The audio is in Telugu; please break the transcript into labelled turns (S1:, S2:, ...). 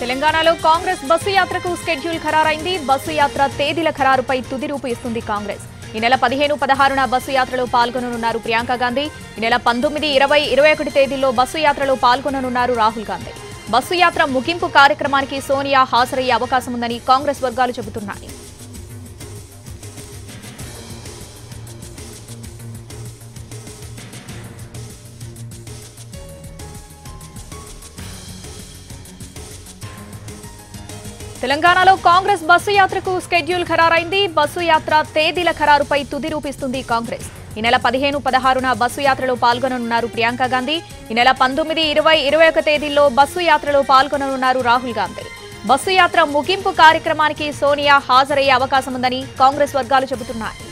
S1: తెలంగాణలో కాంగ్రెస్ బస్సు యాత్రకు స్కెడ్యూల్ ఖరారైంది బస్సు యాత్ర తేదీల ఖరారుపై తుది రూపు ఇస్తుంది కాంగ్రెస్ ఈ నెల పదిహేను పదహారున బస్సు యాత్రలో పాల్గొననున్నారు ప్రియాంక గాంధీ ఈ నెల పంతొమ్మిది ఇరవై ఇరవై ఒకటి తేదీల్లో బస్సు యాత్రలో పాల్గొననున్నారు రాహుల్ గాంధీ బస్సు యాత్ర ముగింపు కార్యక్రమానికి సోనియా హాజరయ్యే అవకాశం ఉందని కాంగ్రెస్ వర్గాలు చెబుతున్నాయి తెలంగాణలో కాంగ్రెస్ బస్సు యాత్రకు స్కెడ్యూల్ ఖరారైంది బస్సు యాత్ర తేదీల ఖరారుపై తుది రూపిస్తుంది కాంగ్రెస్ ఈ నెల పదిహేను పదహారున బస్సు యాత్రలో పాల్గొననున్నారు ప్రియాంక గాంధీ ఈ నెల పంతొమ్మిది ఇరవై ఇరవై ఒక తేదీల్లో బస్సు యాత్రలో పాల్గొననున్నారు రాహుల్ గాంధీ బస్సు యాత్ర ముగింపు కార్యక్రమానికి సోనియా హాజరయ్యే అవకాశం ఉందని కాంగ్రెస్ వర్గాలు చెబుతున్నాయి